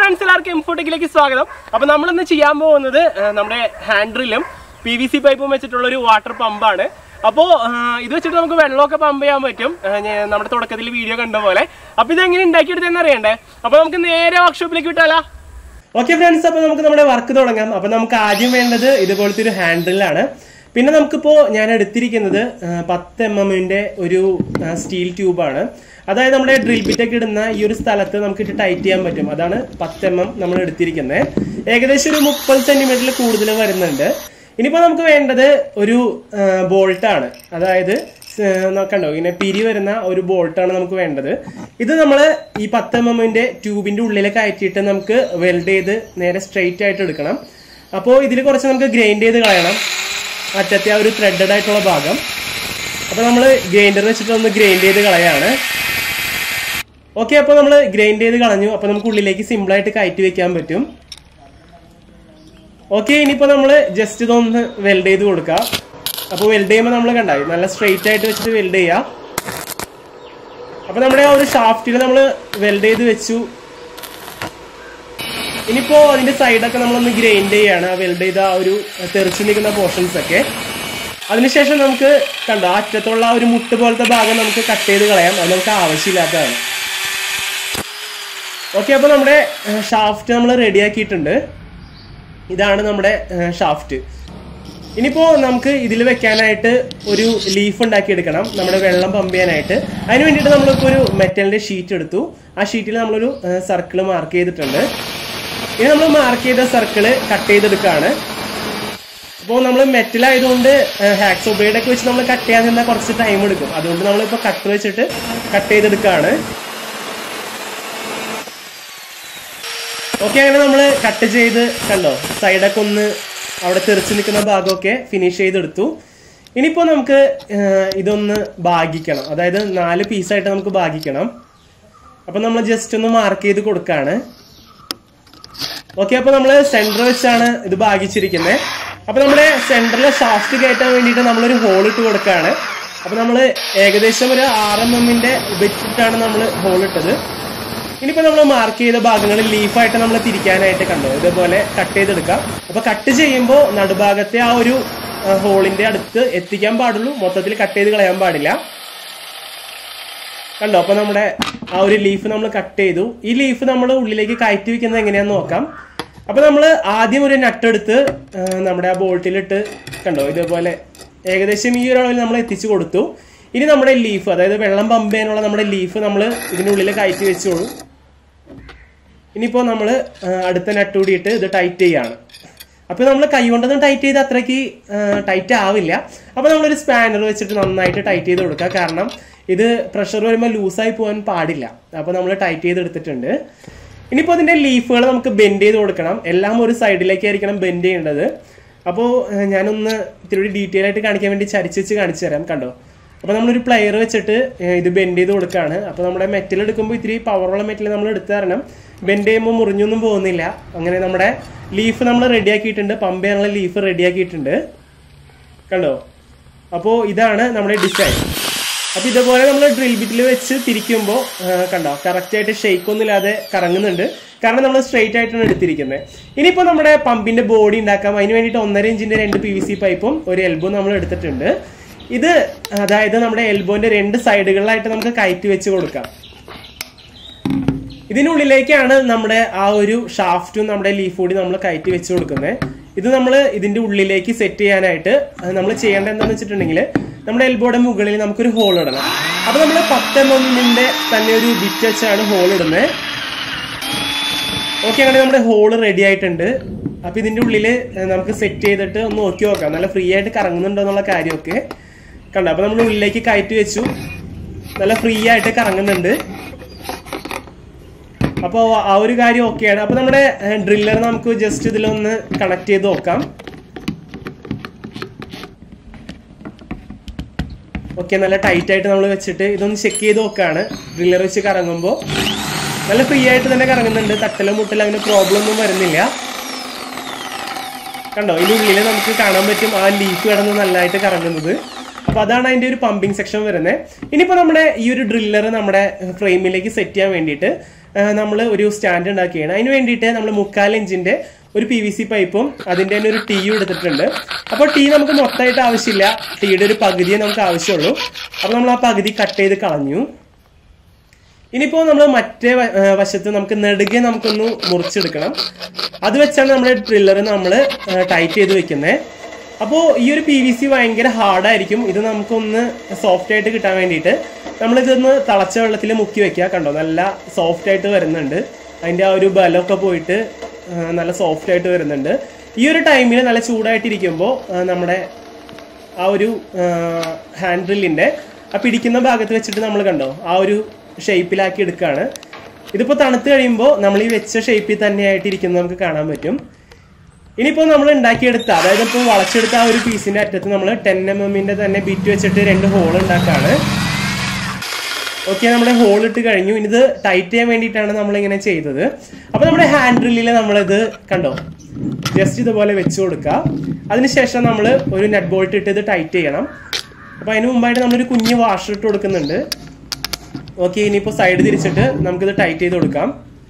friends എല്ലാവർക്കും ഇൻഫോട്ടിക്കിലേക്ക് സ്വാഗതം അപ്പൊ നമ്മൾ ഇന്ന് ചെയ്യാൻ പോകുന്നത് ആ, നമ്മുടെ ഹാൻഡിലും പി വി സി പൈപ്പും വെച്ചിട്ടുള്ള ഒരു വാട്ടർ പമ്പാണ് അപ്പോൾ ഇത് വെച്ചിട്ട് നമുക്ക് വെള്ളമൊക്കെ പമ്പ് ചെയ്യാൻ പറ്റും ആ, ഞാൻ- നമ്മുടെ തുടക്കത്തിൽ വീഡിയോ കണ്ട പോലെ അപ്പൊ ഇത് എങ്ങനെ ഉണ്ടാക്കിയെടുത്തെന്ന് അറിയണ്ടേ അപ്പൊ നമുക്ക് നേരെ വർക്ക്ഷോപ്പിലേക്ക് വിട്ടാലോ ഓക്കെ ഫ്രണ്ട്സ് അപ്പൊ നമുക്ക് നമ്മുടെ വർക്ക് തുടങ്ങാം അപ്പൊ നമുക്ക് ആദ്യം വേണ്ടത് ഇതുപോലത്തെ ഒരു ഹാൻഡിലാണ് പിന്നെ നമുക്കിപ്പോ ഞാൻ എടുത്തിരിക്കുന്നത് ആ, പത്ത് എം എമ്മിന്റെ ഒരു സ്റ്റീൽ ട്യൂബാണ് അതായത് നമ്മുടെ ഡ്രിൽ ബിറ്റൊക്കെ ഇടുന്ന ഈ ഒരു സ്ഥലത്ത് നമുക്ക് ഇട്ട് ടൈറ്റ് ചെയ്യാൻ പറ്റും അതാണ് പത്ത് എം എം നമ്മൾ എടുത്തിരിക്കുന്നത് ഏകദേശം ഒരു മുപ്പത് സെന്റിമീറ്ററിൽ കൂടുതൽ വരുന്നുണ്ട് ഇനിയിപ്പോ നമുക്ക് വേണ്ടത് ഒരു ബോൾട്ടാണ് അതായത് ഏഹ് കണ്ടോ ഇങ്ങനെ പിരി വരുന്ന ഒരു ബോൾട്ടാണ് നമുക്ക് വേണ്ടത് ഇത് നമ്മൾ ഈ പത്ത് എം എമ്മിന്റെ ട്യൂബിന്റെ ഉള്ളിൽ കയറ്റിയിട്ട് നമുക്ക് വെൽഡ് ചെയ്ത് നേരെ സ്ട്രെയിറ്റ് ആയിട്ട് എടുക്കണം അപ്പോൾ ഇതിൽ കുറച്ച് നമുക്ക് ഗ്രൈൻഡ് ചെയ്ത് കളയണം അറ്റത്തെ ആ ഒരു ത്രെഡഡ് ആയിട്ടുള്ള ഭാഗം അപ്പോൾ നമ്മൾ ഗ്രൈൻഡർ വെച്ചിട്ട് ഒന്ന് ഗ്രൈൻഡ് ചെയ്ത് കളയാണ് ഓക്കെ അപ്പോൾ നമ്മൾ ഗ്രൈൻഡ് ചെയ്ത് കളഞ്ഞു അപ്പോൾ നമുക്ക് ഉള്ളിലേക്ക് സിമ്പിളായിട്ട് കയറ്റി വെക്കാൻ പറ്റും ഓക്കെ ഇനിയിപ്പോൾ നമ്മൾ ജസ്റ്റ് ഇതൊന്ന് വെൽഡ് ചെയ്ത് കൊടുക്കാം അപ്പോൾ വെൽഡ് ചെയ്യുമ്പോൾ നമ്മൾ കണ്ടായി നല്ല സ്ട്രെയിറ്റ് ആയിട്ട് വെച്ചിട്ട് വെൽഡ് ചെയ്യാം അപ്പോൾ നമ്മുടെ ആ ഒരു ഷാഫ്റ്റിൽ നമ്മൾ വെൽഡ് ചെയ്ത് വെച്ചു ഇനിയിപ്പോ അതിന്റെ സൈഡൊക്കെ നമ്മളൊന്ന് ഗ്രൈൻഡ് ചെയ്യാണ് ആ വെൽഡ് ചെയ്ത ആ ഒരു തെറിച്ചു നിൽക്കുന്ന പോർഷൻസ് ഒക്കെ അതിനുശേഷം നമുക്ക് കണ്ടോ ആ അറ്റത്തുള്ള ആ ഒരു മുട്ട് പോലത്തെ ഭാഗം നമുക്ക് കട്ട് ചെയ്ത് കളയാം അത് നമുക്ക് ആവശ്യമില്ലാത്തതാണ് ഓക്കെ അപ്പോൾ നമ്മുടെ ഷാഫ്റ്റ് നമ്മൾ റെഡിയാക്കിയിട്ടുണ്ട് ഇതാണ് നമ്മുടെ ഷാഫ്റ്റ് ഇനിയിപ്പോൾ നമുക്ക് ഇതിൽ വെക്കാനായിട്ട് ഒരു ലീഫ് ഉണ്ടാക്കിയെടുക്കണം നമ്മുടെ വെള്ളം പമ്പ് ചെയ്യാനായിട്ട് അതിന് വേണ്ടിയിട്ട് നമ്മളിപ്പോൾ ഒരു മെറ്റലിന്റെ ഷീറ്റ് എടുത്തു ആ ഷീറ്റിൽ നമ്മളൊരു സർക്കിൾ മാർക്ക് ചെയ്തിട്ടുണ്ട് ഇനി നമ്മൾ മാർക്ക് ചെയ്ത സർക്കിള് കട്ട് ചെയ്തെടുക്കുകയാണ് അപ്പോൾ നമ്മൾ മെറ്റൽ ആയതുകൊണ്ട് ഹാക്സോ ബ്ലേഡ് ഒക്കെ വെച്ച് നമ്മൾ കട്ട് ചെയ്യാൻ നിന്നാൽ കുറച്ച് ടൈം എടുക്കും അതുകൊണ്ട് നമ്മളിപ്പോൾ കട്ട് വെച്ചിട്ട് കട്ട് ചെയ്തെടുക്കുകയാണ് ഓക്കെ അങ്ങനെ നമ്മൾ കട്ട് ചെയ്ത് കണ്ടോ സൈഡൊക്കെ ഒന്ന് അവിടെ തെറിച്ച് നിൽക്കുന്ന ഭാഗമൊക്കെ ഫിനിഷ് ചെയ്തെടുത്തു ഇനിയിപ്പോൾ നമുക്ക് ഏഹ്, ഇതൊന്ന് ഭാഗിക്കണം അതായത് നാല് പീസായിട്ട് നമുക്ക് ഭാഗിക്കണം അപ്പം നമ്മൾ ജസ്റ്റ് ഒന്ന് മാർക്ക് ചെയ്ത് കൊടുക്കുകയാണ് ഓക്കെ അപ്പോൾ നമ്മൾ സെൻറ്റർ വെച്ചാണ് ഇത് ഭാഗിച്ചിരിക്കുന്നത് അപ്പോൾ നമ്മുടെ സെൻറ്ററിലെ ഷാഫ്റ്റ് കയറ്റാൻ വേണ്ടിയിട്ട് നമ്മളൊരു ഹോൾ ഇട്ട് കൊടുക്കുകയാണ് അപ്പോൾ നമ്മൾ ഏകദേശം ഒരു ആറ് എം എമ്മിൻ്റെ വെച്ചിട്ടാണ് നമ്മൾ ഹോൾ ഇട്ടത് ഇനിയിപ്പോൾ നമ്മൾ മാർക്ക് ചെയ്ത ഭാഗങ്ങൾ ലീഫായിട്ട് നമ്മൾ തിരിക്കാനായിട്ട് കണ്ടോ ഇതുപോലെ കട്ട് ചെയ്തെടുക്കാം അപ്പോൾ കട്ട് ചെയ്യുമ്പോൾ നടുഭാഗത്തെ ആ ഒരു ഹോളിന്റെ അടുത്ത് എത്തിക്കാൻ പാടുള്ളൂ മൊത്തത്തിൽ കട്ട് ചെയ്ത് കളയാൻ പാടില്ല കണ്ടോ അപ്പൊ നമ്മുടെ ആ ഒരു ലീഫ് നമ്മൾ കട്ട് ചെയ്തു ഈ ലീഫ് നമ്മൾ ഉള്ളിലേക്ക് കയറ്റി വെക്കുന്നത് എങ്ങനെയാന്ന് നോക്കാം അപ്പൊ നമ്മൾ ആദ്യം ഒരു നട്ട് എടുത്ത് ആ, നമ്മുടെ ആ ബോൾട്ടിലിട്ട് കണ്ടോ ഇതേപോലെ ഏകദേശം ഈ ഒരു അളവിൽ നമ്മൾ എത്തിച്ചു കൊടുത്തു ഇനി നമ്മുടെ ലീഫ് അതായത് വെള്ളം പമ്പ് ചെയ്യാനുള്ള നമ്മുടെ ലീഫ് നമ്മൾ ഇതിനുള്ളിൽ കയറ്റി വെച്ചോളൂ ഇനിയിപ്പോൾ നമ്മൾ അടുത്ത നട്ട് കൂടിയിട്ട് ഇത് ടൈറ്റ് ചെയ്യാണ് അപ്പോൾ നമ്മൾ കൈ കൊണ്ടൊന്നും ടൈറ്റ് ചെയ്ത് അത്രയ്ക്ക് ടൈറ്റ് ആവില്ല അപ്പോൾ നമ്മളൊരു സ്പാനർ വെച്ചിട്ട് നന്നായിട്ട് ടൈറ്റ് ചെയ്ത് കൊടുക്കുക കാരണം ഇത് പ്രഷർ വരുമ്പോൾ ലൂസായി പോകാൻ പാടില്ല അപ്പോൾ നമ്മൾ ടൈറ്റ് ചെയ്ത് എടുത്തിട്ടുണ്ട് ഇനിയിപ്പോൾ അതിൻ്റെ ലീഫുകൾ നമുക്ക് ബെൻഡ് ചെയ്ത് കൊടുക്കണം എല്ലാം ഒരു സൈഡിലേക്കായിരിക്കണം ബെൻഡ് ചെയ്യേണ്ടത് അപ്പോൾ ഏഹ്, ഞാനൊന്ന് ഇത്തിരി ഡീറ്റെയിൽ ആയിട്ട് കാണിക്കാൻ വേണ്ടി ചരിച്ച് വെച്ച് കാണിച്ചു തരാം കണ്ടോ അപ്പോൾ നമ്മളൊരു പ്ലെയർ വെച്ചിട്ട് ഏഹ്, ഇത് ബെൻഡ് ചെയ്ത് കൊടുക്കുകയാണ് അപ്പോൾ നമ്മുടെ മെറ്റൽ എടുക്കുമ്പോൾ ഇത്തിരി പവറുള്ള മെറ്റൽ നമ്മൾ എടുത്തു തരണം ബെൻഡ് ചെയ്യുമ്പോൾ മുറിഞ്ഞൊന്നും പോകുന്നില്ല അങ്ങനെ നമ്മുടെ ലീഫ് നമ്മൾ റെഡിയാക്കിയിട്ടുണ്ട് പമ്പ് ചെയ്യാനുള്ള ലീഫ് റെഡിയാക്കിയിട്ടുണ്ട് കണ്ടോ അപ്പോൾ ഇതാണ് നമ്മുടെ ഡിസൈൻ അപ്പോൾ ഇതുപോലെ നമ്മൾ ഡ്രിൽ ബിറ്റിൽ വെച്ച് തിരിക്കുമ്പോൾ കണ്ടോ കറക്റ്റായിട്ട് ഷെയ്ക്ക് ഒന്നും ഇല്ലാതെ കറങ്ങുന്നുണ്ട് കാരണം നമ്മൾ സ്ട്രെയിറ്റ് ആയിട്ടാണ് എടുത്തിരിക്കുന്നത് ഇനിയിപ്പോൾ നമ്മുടെ പമ്പിന്റെ ബോഡി ഉണ്ടാക്കാം അതിന് വേണ്ടിയിട്ട് ഒന്നര ഇഞ്ചിന്റെ രണ്ട് പി വി സി പൈപ്പും ഒരു എൽബോ നമ്മൾ എടുത്തിട്ടുണ്ട് ഇത് അതായത് നമ്മുടെ എൽബോന്റെ രണ്ട് സൈഡുകളിലായിട്ട് നമുക്ക് കയറ്റി വെച്ച് കൊടുക്കാം ഇതിനുള്ളിലേക്കാണ് നമ്മുടെ ആ ഒരു ഷാഫ്റ്റും നമ്മുടെ ലീഫ് കൂടി നമ്മൾ കയറ്റി വെച്ച് കൊടുക്കുന്നത് ഇത് നമ്മൾ ഇതിന്റെ ഉള്ളിലേക്ക് സെറ്റ് ചെയ്യാനായിട്ട് നമ്മൾ ചെയ്യേണ്ടത് എന്താണെന്ന് വെച്ചിട്ടുണ്ടെങ്കിൽ നമ്മുടെ എൽബോയുടെ മുകളിൽ നമുക്കൊരു ഹോൾ ഇടണം അപ്പൊ നമ്മൾ പത്ത് എം എമ്മിന്റെ തന്നെ ഒരു ബിറ്റ് വെച്ചാണ് ഹോൾ ഇടുന്നത് ഓക്കെ അങ്ങനെ നമ്മുടെ ഹോള് റെഡി ആയിട്ടുണ്ട് അപ്പൊ ഇതിന്റെ ഉള്ളിൽ നമുക്ക് സെറ്റ് ചെയ്തിട്ട് ഒന്ന് നോക്കി നോക്കാം നല്ല ഫ്രീ ആയിട്ട് കറങ്ങുന്നുണ്ടോ എന്നുള്ള കാര്യമൊക്കെ കണ്ടോ അപ്പൊ നമ്മൾ ഉള്ളിലേക്ക് കയറ്റി വെച്ചു നല്ല ഫ്രീ ആയിട്ട് കറങ്ങുന്നുണ്ട് അപ്പോൾ ആ ഒരു കാര്യം ഓക്കെയാണ് അപ്പോൾ നമ്മുടെ ഡ്രില്ലർ നമുക്ക് ജസ്റ്റ് ഇതിലൊന്ന് കണക്ട് ചെയ്ത് നോക്കാം ഓക്കെ നല്ല ടൈറ്റ് ആയിട്ട് നമ്മൾ വെച്ചിട്ട് ഇതൊന്ന് ചെക്ക് ചെയ്ത് നോക്കാണ് ഡ്രില്ലർ വെച്ച് കറങ്ങുമ്പോൾ നല്ല ഫ്രീ ആയിട്ട് തന്നെ കറങ്ങുന്നുണ്ട് തട്ടലോ മുട്ടലോ അങ്ങനെ പ്രോബ്ലം ഒന്നും വരുന്നില്ല കണ്ടോ ഇതിനുള്ളിൽ നമുക്ക് കാണാൻ പറ്റും ആ ലീഫ് കിടന്ന് നല്ലതായിട്ട് കറങ്ങുന്നത് അപ്പൊ അതാണ് അതിന്റെ ഒരു പമ്പിംഗ് സെക്ഷൻ വരുന്നത് ഇനിയിപ്പോ നമ്മുടെ ഈ ഒരു ഡ്രില്ലർ നമ്മുടെ ഫ്രെയിമിലേക്ക് സെറ്റ് ചെയ്യാൻ വേണ്ടിയിട്ട് നമ്മൾ ഒരു സ്റ്റാൻഡ് ഉണ്ടാക്കുകയാണ് അതിന് വേണ്ടിയിട്ട് നമ്മൾ മുക്കാൽ ഇഞ്ചിന്റെ ഒരു പി വി സി പൈപ്പും അതിന്റെ തന്നെ ഒരു ടീയും എടുത്തിട്ടുണ്ട് അപ്പോൾ ടീ നമുക്ക് മൊത്തമായിട്ട് ആവശ്യമില്ല ടീയുടെ ഒരു പകുതിയെ നമുക്ക് ആവശ്യമുള്ളൂ അപ്പോൾ നമ്മൾ ആ പകുതി കട്ട് ചെയ്ത് കളഞ്ഞു ഇനിയിപ്പോ നമ്മൾ മറ്റേ വ- ഏ, വശത്ത് നമുക്ക് നെടുകെ നമുക്കൊന്ന് മുറിച്ചെടുക്കണം അത് വെച്ചാണ് നമ്മുടെ ഡ്രില്ലർ നമ്മൾ ടൈറ്റ് ചെയ്ത് വെക്കുന്നത് അപ്പോൾ ഈ ഒരു പി വി സി ഭയങ്കര ഹാർഡായിരിക്കും ഇത് നമുക്കൊന്ന് സോഫ്റ്റ് ആയിട്ട് കിട്ടാൻ വേണ്ടിയിട്ട് നമ്മളിതൊന്ന് തിളച്ച വെള്ളത്തിൽ മുക്കി വെക്കുക കണ്ടോ നല്ല സോഫ്റ്റ് ആയിട്ട് വരുന്നുണ്ട് അതിൻ്റെ ആ ഒരു ബലമൊക്കെ പോയിട്ട് ആ, നല്ല സോഫ്റ്റ് ആയിട്ട് വരുന്നുണ്ട് ഈ ഒരു ടൈമിൽ നല്ല ചൂടായിട്ടിരിക്കുമ്പോൾ ആ, നമ്മുടെ ആ ഒരു ഹാൻഡ് ഡ്രില്ലിന്റെ ആ പിടിക്കുന്ന ഭാഗത്ത് വെച്ചിട്ട് നമ്മൾ കണ്ടോ ആ ഒരു ഷേപ്പിലാക്കി എടുക്കുകയാണ് ഇതിപ്പോൾ തണുത്ത് കഴിയുമ്പോൾ നമ്മൾ ഈ വെച്ച ഷേപ്പിൽ തന്നെയായിട്ട് ഇരിക്കുന്നത് നമുക്ക് കാണാൻ പറ്റും ഇനിയിപ്പോൾ നമ്മൾ ഉണ്ടാക്കിയെടുത്ത അതായത് ഇപ്പോൾ വളച്ചെടുത്ത ആ ഒരു പീസിന്റെ അറ്റത്ത് നമ്മൾ ടെൻ എം എമ്മിന്റെ തന്നെ ബിറ്റ് വെച്ചിട്ട് രണ്ട് ഹോൾ ഉണ്ടാക്കാണ് ഓക്കെ നമ്മുടെ ഹോൾ ഇട്ട് കഴിഞ്ഞു ഇനി ഇത് ടൈറ്റ് ചെയ്യാൻ വേണ്ടിയിട്ടാണ് നമ്മൾ ഇങ്ങനെ ചെയ്തത് അപ്പൊ നമ്മുടെ ഹാൻഡ് ഡ്രില്ലിൽ നമ്മളിത് കണ്ടോ ജസ്റ്റ് ഇതുപോലെ വെച്ച് കൊടുക്കുക അതിനുശേഷം നമ്മൾ ഒരു നെറ്റ് ബോൾട്ട് ഇട്ട് ഇത് ടൈറ്റ് ചെയ്യണം അപ്പൊ അതിന് മുമ്പായിട്ട് നമ്മളൊരു കുഞ്ഞ് വാഷർ ഇട്ട് കൊടുക്കുന്നുണ്ട് ഓക്കെ ഇനിയിപ്പോൾ സൈഡ് തിരിച്ചിട്ട് നമുക്കിത് ടൈറ്റ് ചെയ്ത് കൊടുക്കാം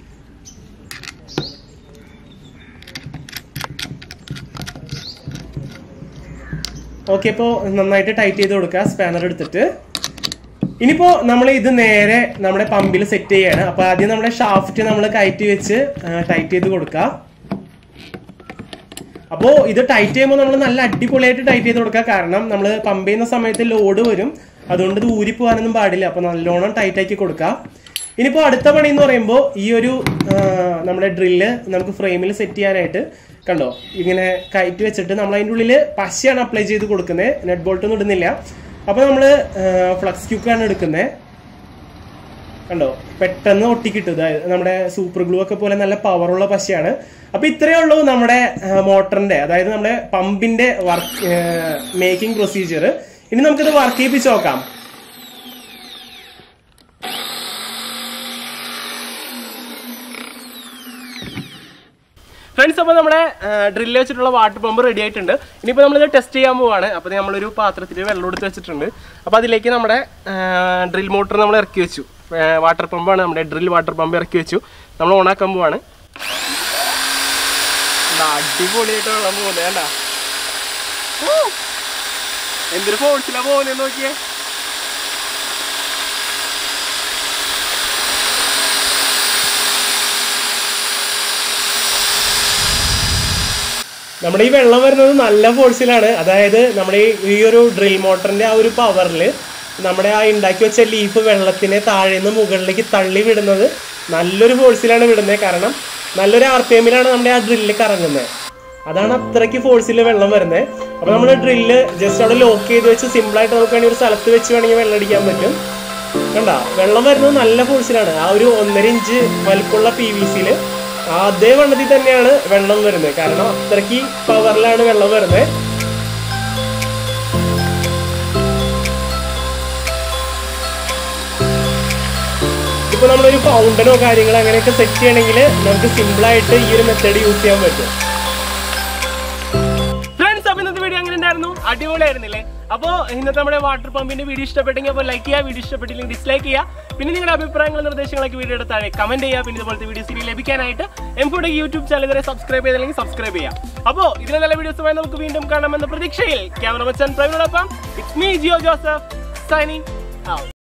ഓക്കെ ഇപ്പോൾ നന്നായിട്ട് ടൈറ്റ് ചെയ്ത് കൊടുക്കുക സ്പാനർ എടുത്തിട്ട് ഇനിയിപ്പോ നമ്മൾ ഇത് നേരെ നമ്മുടെ പമ്പിൽ സെറ്റ് ചെയ്യാണ് അപ്പൊ ആദ്യം നമ്മുടെ ഷാഫ്റ്റ് നമ്മൾ കയറ്റി വെച്ച് ടൈറ്റ് ചെയ്ത് കൊടുക്കുക അപ്പോൾ ഇത് ടൈറ്റ് ചെയ്യുമ്പോൾ നമ്മൾ നല്ല അടിപൊളിയായിട്ട് ടൈറ്റ് ചെയ്ത് കൊടുക്കുക കാരണം നമ്മൾ പമ്പ് ചെയ്യുന്ന സമയത്ത് ലോഡ് വരും അതുകൊണ്ട് ഇത് ഊരി പോകാനൊന്നും പാടില്ല അപ്പോൾ നല്ലോണം ടൈറ്റ് ആക്കി കൊടുക്കുക ഇനിയിപ്പോൾ അടുത്ത പണി എന്ന് പറയുമ്പോൾ ഈ ഒരു ആ, നമ്മുടെ ഡ്രില്ല് നമുക്ക് ഫ്രെയിമിൽ സെറ്റ് ചെയ്യാനായിട്ട് കണ്ടോ ഇങ്ങനെ കയറ്റി വെച്ചിട്ട് നമ്മൾ അതിൻ്റെ ഉള്ളിൽ പശയാണ് അപ്ലൈ ചെയ്ത് കൊടുക്കുന്നത് നെറ്റ് ബോൾട്ട് ഒന്നും ഇടുന്നില്ല അപ്പോൾ നമ്മൾ ഫ്ലക്സ് ക്യൂക്കാണ് എടുക്കുന്നത് കണ്ടോ പെട്ടെന്ന് ഒട്ടിക്കിട്ടും അതായത് നമ്മുടെ സൂപ്പർ ഗ്ലൂ ഒക്കെ പോലെ നല്ല പവറുള്ള പശയാണ് അപ്പൊ ഇത്രയേ ഉള്ളൂ നമ്മുടെ മോട്ടറിന്റെ അതായത് നമ്മുടെ പമ്പിന്റെ വർക്ക് മേക്കിംഗ് പ്രൊസീജിയർ ഇനി നമുക്കിത് വർക്ക് ചെയ്യിപ്പിച്ച് നോക്കാം ഫ്രണ്ട്സ് അപ്പോൾ നമ്മുടെ ഡ്രില്ല് വെച്ചിട്ടുള്ള വാട്ടർ പമ്പ് റെഡി ആയിട്ടുണ്ട് ഇനിയിപ്പോൾ നമ്മളിത് ടെസ്റ്റ് ചെയ്യാൻ പോവാണ് അപ്പോൾ നമ്മളൊരു പാത്രത്തിൽ വെള്ളം എടുത്ത് വെച്ചിട്ടുണ്ട് അപ്പോൾ അതിലേക്ക് നമ്മുടെ ഡ്രിൽ മോട്ടർ നമ്മൾ ഇറക്കി വെച്ചു വാട്ടർ പമ്പാണ് നമ്മുടെ ഡ്രിൽ വാട്ടർ പമ്പ് ഇറക്കി വെച്ചു നമ്മൾ ഓണാക്കാൻ പോവാണ് ദാ അടിപൊളിയായിട്ട് വെള്ളം പോകുന്നത് വേണ്ട എന്തൊരു ഫോഴ്സിലാ പോകുന്നത് നോക്കിയേ നമ്മുടെ ഈ വെള്ളം വരുന്നത് നല്ല ഫോഴ്സിലാണ് അതായത് നമ്മുടെ ഈ- ഈ ഒരു ഡ്രിൽ മോട്ടറിന്റെ ആ ഒരു പവറിൽ നമ്മുടെ ആ ഉണ്ടാക്കി വെച്ച ലീഫ് വെള്ളത്തിനെ താഴെ നിന്ന് മുകളിലേക്ക് തള്ളി വിടുന്നത് നല്ലൊരു ഫോഴ്സിലാണ് വിടുന്നത് കാരണം നല്ലൊരു ആർ പി എമ്മിലാണ് നമ്മുടെ ആ ഡ്രില്ല് കറങ്ങുന്നത് അതാണ് അത്രയ്ക്ക് ഫോഴ്സിൽ വെള്ളം വരുന്നത് അപ്പൊ നമ്മൾ ഡ്രില്ല് ജസ്റ്റ് അവിടെ ലോക്ക് ചെയ്ത് വെച്ച് സിമ്പിൾ ആയിട്ട് നമുക്ക് വേണമെങ്കിൽ ഒരു സ്ഥലത്ത് വെച്ച് വേണമെങ്കിൽ വെള്ളം അടിക്കാൻ പറ്റും കണ്ട വെള്ളം വരുന്നത് നല്ല ഫോഴ്സിലാണ് ആ ഒരു ഒന്നര ഇഞ്ച് വലിപ്പമുള്ള പി വി സിയിൽ അതേ വണ്ണത്തിൽ തന്നെയാണ് വെള്ളം വരുന്നത് കാരണം അത്രയ്ക്ക് പവറിലാണ് വെള്ളം വരുന്നത് ഇപ്പൊ നമ്മളൊരു ഫൗണ്ടനോ കാര്യങ്ങളോ അങ്ങനെയൊക്കെ സെറ്റ് ചെയ്യണമെങ്കിൽ നമുക്ക് സിമ്പിൾ ആയിട്ട് ഈ ഒരു മെത്തേഡ് യൂസ് ചെയ്യാൻ പറ്റും ഫ്രണ്ട്സ് അപ്പൊ ഇന്നത്തെ വീഡിയോ അങ്ങനെ ഉണ്ടായിരുന്നു അടിപൊളിയായിരുന്നില്ലേ അപ്പോൾ ഇന്നത്തെ നമ്മുടെ വാട്ടർ പമ്പിന്റെ വീഡിയോ ഇഷ്ടപ്പെട്ടെങ്കിൽ അപ്പോൾ ലൈക്ക് ചെയ്യുക വീഡിയോ ഇഷ്ടപ്പെട്ടില്ലെങ്കിൽ ഡിസ്ലൈക്ക് ചെയ്യുക പിന്നെ നിങ്ങളുടെ അഭിപ്രായങ്ങളും നിർദ്ദേശങ്ങളൊക്കെ വീഡിയോയുടെ താഴെ കമന്റ് ചെയ്യുക പിന്നെ ഇതുപോലത്തെ വീഡിയോസ് ഇനി ലഭിക്കാനായിട്ട് എംഫുഡ് യൂട്യൂബ് ചാനൽ ഇതുവരെ സബ്സ്ക്രൈബ് ചെയ്തില്ലെങ്കിൽ സബ്സ്ക്രൈബ് ചെയ്യുക അപ്പോൾ ഇതിലെ നല്ല വീഡിയോസുമായി നമുക്ക് വീണ്ടും കാണാമെന്ന പ്രതീക്ഷയിൽ ക്യാമറ മച്ചാൻ പ്രവീണോടൊപ്പം it's me Jio Joseph signing out